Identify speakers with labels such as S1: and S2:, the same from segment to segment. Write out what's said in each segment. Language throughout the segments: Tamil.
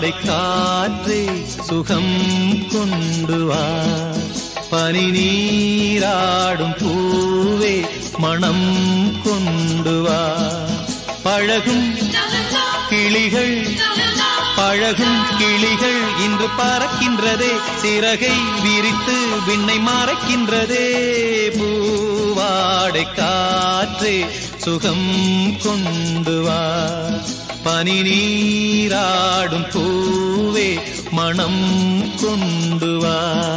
S1: பூவாடை காற்றே சுகம் கொண்டு வா பனி நீராடும் பூவே மனம் கொண்டு வா பழகும் கிளிகள் பழகும் கிளிகள் இன்று பறக்கின்றதே சிறகை விரித்து விண்ணை மறைக்கின்றதே பூவாடை காற்றே சுகம் கொண்டு வா பனி நீராடும் பூவே மனம் கொண்டு வா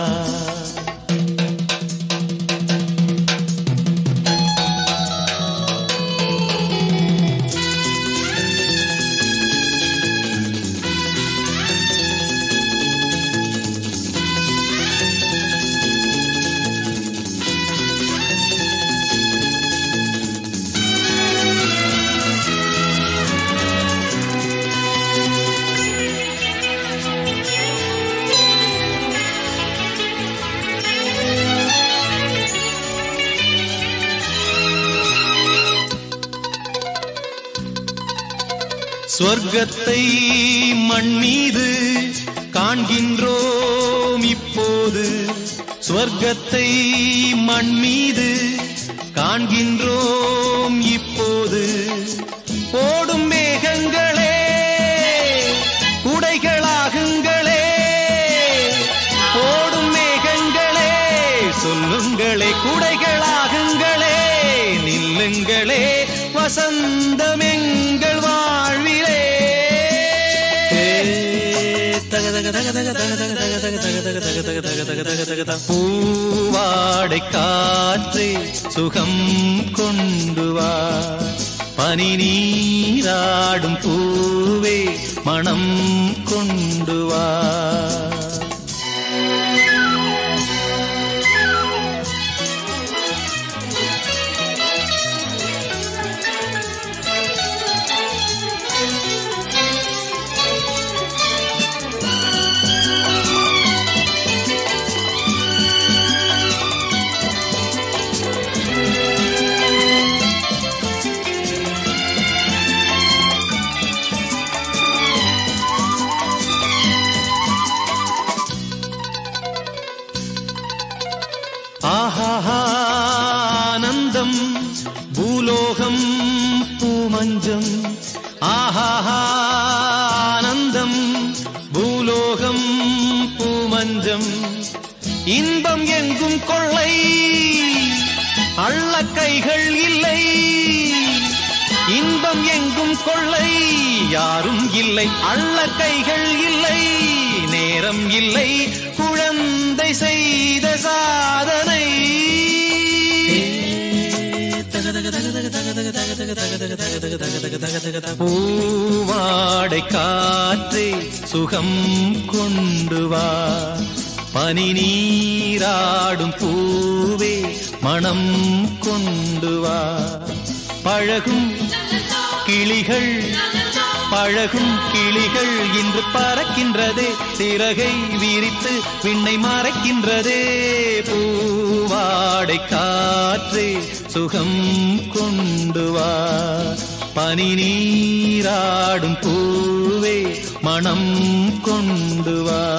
S1: சொர்க்கத்தை மண் மீது காண்கின்றோம் இப்போது சொர்க்கத்தை மண் மீது காண்கின்றோம் இப்போது ஓடும் மேகங்களே குடைகளாகுங்களே ஓடும் மேகங்களே சொல்லுங்களே குடைகளாகுங்களே நில்லுங்களே வசந்தம் எங்கள் வாழ்விலே பூவாடை காற்றே சுகம் கொண்டு வா பனி நீராடும் பூவே மனம் கொண்டு வா ஆஹானந்தம் பூலோகம் பூமஞ்சம் ஆஹானந்தம் பூலோகம் பூமஞ்சம் இன்பம் எங்கும் கொள்ளை அள்ள கைகள் இல்லை இன்பம் எங்கும் கொள்ளை யாரும் இல்லை அள்ள கைகள் இல்லை நேரம் இல்லை குழந்தை செய்த சாதனை பூவாடை காற்றே சுகம் கொண்டு வா பனி நீராடும் பூவே மனம் கொண்டு வா பழகும் கிளிகள் பழகும் கிளிகள் இன்று பறக்கின்றதே சிறகை விரித்து விண்ணை மறைக்கின்றதே பூவாடை காற்றே சுகம் கொண்டு வா பனி நீராடும் பூவே மனம் கொண்டு வா